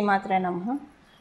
శ్రీమాత్రే నమ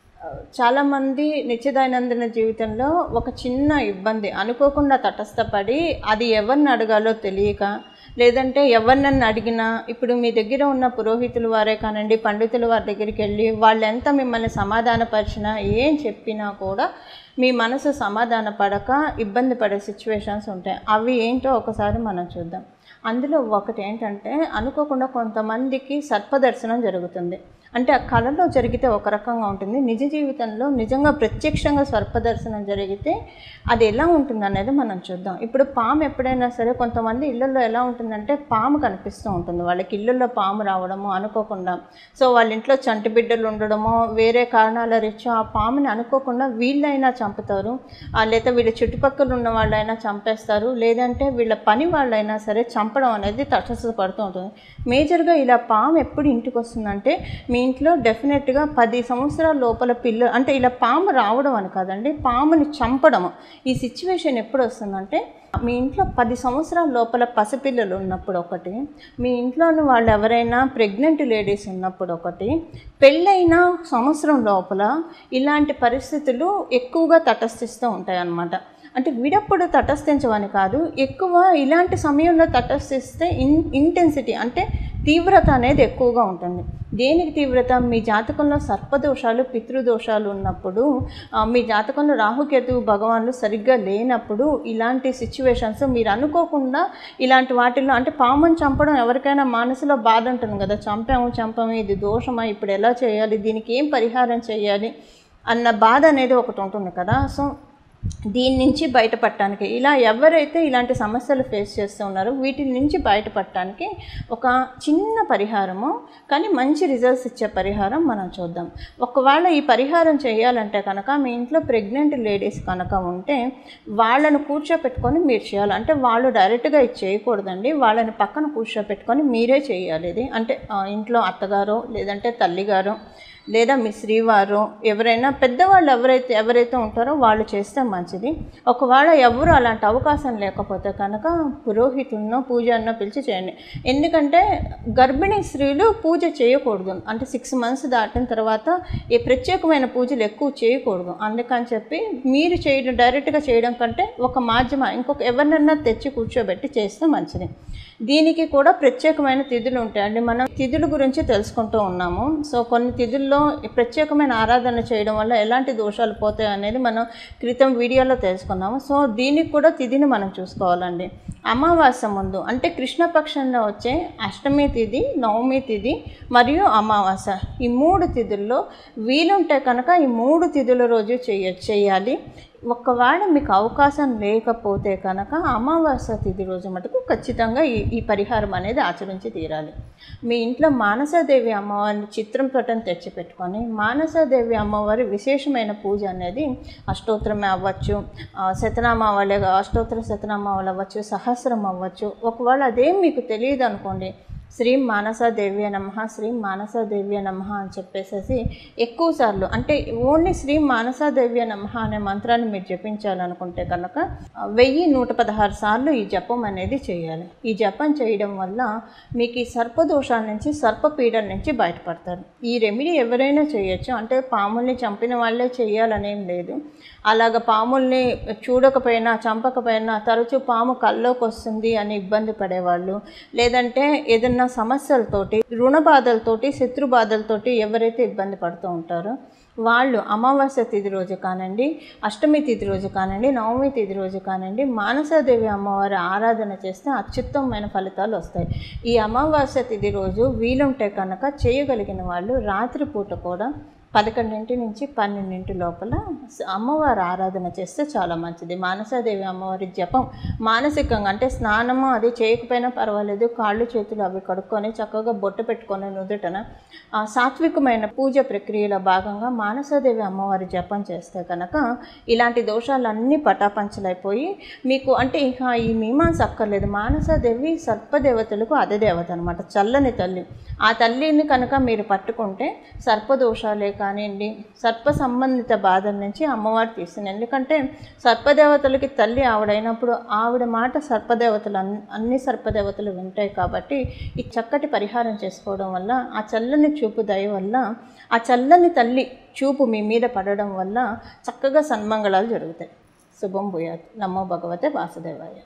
చాలామంది నిత్యదైనందిన జీవితంలో ఒక చిన్న ఇబ్బంది అనుకోకుండా తటస్థపడి అది ఎవరిని అడగాలో తెలియక లేదంటే ఎవరినన్ను అడిగినా ఇప్పుడు మీ దగ్గర ఉన్న పురోహితుల వారే కానివ్వండి పండితుల వారి దగ్గరికి వెళ్ళి వాళ్ళు ఎంత మిమ్మల్ని సమాధానపరిచినా ఏం చెప్పినా కూడా మీ మనసు సమాధాన పడక ఇబ్బంది పడే సిచ్యువేషన్స్ ఉంటాయి అవి ఏంటో ఒకసారి మనం చూద్దాం అందులో ఒకటి ఏంటంటే అనుకోకుండా కొంతమందికి సర్పదర్శనం జరుగుతుంది అంటే ఆ కళలో జరిగితే ఒక రకంగా ఉంటుంది నిజ జీవితంలో నిజంగా ప్రత్యక్షంగా సర్పదర్శనం జరిగితే అది ఎలా ఉంటుంది అనేది మనం చూద్దాం ఇప్పుడు పాము ఎప్పుడైనా సరే కొంతమంది ఇళ్ళల్లో ఎలా ఉంటుందంటే పాము కనిపిస్తూ ఉంటుంది వాళ్ళకి ఇళ్ళల్లో పాము రావడము అనుకోకుండా సో వాళ్ళ ఇంట్లో చంటి బిడ్డలు ఉండడమో వేరే కారణాల రీత్యా ఆ పాముని అనుకోకుండా వీళ్ళైనా చంపుతారు ఆ, లేదా వీళ్ళ చుట్టుపక్కల ఉన్న వాళ్ళైనా చంపేస్తారు లేదంటే వీళ్ళ పని వాళ్ళైనా సరే చంపడం అనేది తటస్థపడుతూ ఉంటుంది మేజర్గా ఇలా పాము ఎప్పుడు ఇంటికి వస్తుందంటే మీ ఇంట్లో డెఫినెట్గా పది సంవత్సరాల లోపల పిల్ల అంటే ఇలా పాము రావడం అని కాదండి పాముని చంపడం ఈ సిచ్యువేషన్ ఎప్పుడు వస్తుందంటే మీ ఇంట్లో పది సంవత్సరాల లోపల పసిపిల్లలు ఉన్నప్పుడు ఒకటి మీ ఇంట్లోని వాళ్ళు ఎవరైనా ప్రెగ్నెంట్ లేడీస్ ఉన్నప్పుడు ఒకటి పెళ్ళైన సంవత్సరం లోపల ఇలాంటి పరిస్థితులు ఎక్కువగా తటస్థిస్తూ ఉంటాయి అన్నమాట అంటే విడప్పుడు తటస్థించవని కాదు ఎక్కువ ఇలాంటి సమయంలో తటస్థిస్తే ఇన్ ఇంటెన్సిటీ అంటే తీవ్రత అనేది ఎక్కువగా ఉంటుంది దేనికి తీవ్రత మీ జాతకంలో సర్పదోషాలు పితృదోషాలు ఉన్నప్పుడు ఆ, మీ జాతకంలో రాహుకేతు భగవాన్లు సరిగ్గా లేనప్పుడు ఇలాంటి సిచ్యువేషన్స్ మీరు అనుకోకుండా ఇలాంటి వాటిల్లో అంటే పాముని చంపడం ఎవరికైనా మనసులో బాధ ఉంటుంది కదా చంపాము చంపాము ఇది దోషమా ఇప్పుడు ఎలా చేయాలి దీనికి ఏం పరిహారం చేయాలి అన్న బాధ అనేది ఒకటి ఉంటుంది కదా సో దీని నుంచి బయటపడటానికి ఇలా ఎవరైతే ఇలాంటి సమస్యలు ఫేస్ చేస్తూ ఉన్నారో వీటి నుంచి బయటపడటానికి ఒక చిన్న పరిహారము కానీ మంచి రిజల్ట్స్ ఇచ్చే పరిహారం మనం చూద్దాం ఒకవేళ ఈ పరిహారం చేయాలంటే కనుక మీ ఇంట్లో ప్రెగ్నెంట్ లేడీస్ కనుక ఉంటే వాళ్ళను కూర్చోపెట్టుకొని మీరు చేయాలి అంటే వాళ్ళు డైరెక్ట్గా ఇది చేయకూడదండి వాళ్ళని పక్కన కూర్చోపెట్టుకొని మీరే చేయాలి ఇది అంటే ఆ, ఇంట్లో అత్తగారు లేదంటే తల్లిగారు లేదా మీ శ్రీవారు ఎవరైనా పెద్దవాళ్ళు ఎవరైతే ఎవరైతే ఉంటారో వాళ్ళు చేస్తే మంచిది ఒకవేళ ఎవరు అలాంటి అవకాశం లేకపోతే కనుక పురోహితున్నో పూజన్నో పిలిచి చేయండి ఎందుకంటే గర్భిణీ స్త్రీలు పూజ చేయకూడదు అంటే సిక్స్ మంత్స్ దాటిన తర్వాత ఈ ప్రత్యేకమైన పూజలు ఎక్కువ చేయకూడదు అందుకని చెప్పి మీరు చేయడం డైరెక్ట్గా చేయడం కంటే ఒక మాధ్యమ ఇంకొక ఎవరినన్నా తెచ్చి కూర్చోబెట్టి చేస్తే మంచిది దీనికి కూడా ప్రత్యేకమైన తిథులు ఉంటాయండి మనం తిథుల గురించి తెలుసుకుంటూ ఉన్నాము సో కొన్ని తిథుల్లో ప్రత్యేకమైన ఆరాధన చేయడం వల్ల ఎలాంటి దోషాలు పోతాయి అనేది మనం క్రితం వీడియోలో తెలుసుకున్నాము సో దీనికి కూడా తిథిని మనం చూసుకోవాలండి అమావాస్య ముందు అంటే కృష్ణపక్షంలో వచ్చే అష్టమి తిథి నవమి తిథి మరియు అమావాస్య ఈ మూడు తిథుల్లో వీలుంటే కనుక ఈ మూడు తిథుల రోజు చేయ చేయాలి ఒకవేళ మీకు అవకాశం లేకపోతే కనుక అమావాస్య తిథి రోజు మటుకు ఖచ్చితంగా ఈ ఈ పరిహారం అనేది ఆచరించి తీరాలి మీ ఇంట్లో మానసాదేవి అమ్మవారిని చిత్రం పటం తెచ్చిపెట్టుకొని మానసాదేవి అమ్మవారి విశేషమైన పూజ అనేది అష్టోత్తరమే అవ్వచ్చు ఆ, శతనామావళి అష్టోత్తర శతనామావళి అవ్వచ్చు సహస్రం అవ్వచ్చు ఒకవేళ అదేం మీకు తెలియదు అనుకోండి శ్రీ మానసాదేవ్య నమ శ్రీ మానసాదేవ్య నమ అని చెప్పేసేసి ఎక్కువ సార్లు అంటే ఓన్లీ శ్రీ మానసాదేవ్య నమ అనే మంత్రాన్ని మీరు జపించాలనుకుంటే కనుక ఆ, వెయ్యి నూట పదహారు సార్లు ఈ జపం అనేది చేయాలి ఈ జపం చేయడం వల్ల మీకు ఈ సర్పదోషాల నుంచి సర్పపీడల నుంచి బయటపడతారు ఈ రెమెడీ ఎవరైనా చేయొచ్చు అంటే పాముల్ని చంపిన వాళ్ళే చేయాలనేం లేదు అలాగ పాముల్ని చూడకపోయినా చంపకపోయినా తరచూ పాము కల్లోకి వస్తుంది అని ఇబ్బంది పడేవాళ్ళు లేదంటే ఏదన్నా సమస్యలతోటి రుణ బాధలతోటి శత్రు బాధలతోటి ఎవరైతే ఇబ్బంది పడుతూ ఉంటారో వాళ్ళు అమావాస్య తిథి రోజు కానివ్వండి అష్టమి తిథి రోజు కానివ్వండి నవమి తిథి రోజు కానివ్వండి మానసాదేవి అమ్మవారి ఆరాధన చేస్తే అత్యుత్తమమైన ఫలితాలు వస్తాయి ఈ అమావాస్య తిథి రోజు వీలుంటే కనుక చేయగలిగిన వాళ్ళు రాత్రిపూట కూడా పదకొండింటి నుంచి పన్నెండింటి లోపల స- అమ్మవారి ఆరాధన చేస్తే చాలా మంచిది మానసాదేవి అమ్మవారి జపం మానసికంగా అంటే స్నానము అది చేయకపోయినా పర్వాలేదు కాళ్ళు చేతులు అవి కడుక్కొని చక్కగా బొట్టు పెట్టుకొని నుదుటన ఆ, సాత్వికమైన పూజ ప్రక్రియలో భాగంగా మానసాదేవి అమ్మవారి జపం చేస్తే కనుక ఇలాంటి దోషాలన్నీ పటాపంచలైపోయి మీకు అంటే ఇక ఈ మీమాంస అక్కర్లేదు మానసాదేవి సర్పదేవతలకు అదే దేవత అనమాట చల్లని తల్లి ఆ తల్లిని కనుక మీరు పట్టుకుంటే సర్పదోషాలే కానివ్వండి సర్ప సంబంధిత బాధల నుంచి అమ్మవారు తీసింది ఎందుకంటే సర్పదేవతలకి తల్లి ఆవిడైనప్పుడు ఆవిడ మాట సర్పదేవతలు అన్ అన్ని సర్పదేవతలు వింటాయి కాబట్టి ఈ చక్కటి పరిహారం చేసుకోవడం వల్ల ఆ చల్లని చూపు దయ వల్ల ఆ చల్లని తల్లి చూపు మీ మీద పడడం వల్ల చక్కగా సన్మంగళాలు జరుగుతాయి శుభం భూయాత్ నమో భగవతే వాసుదేవాయ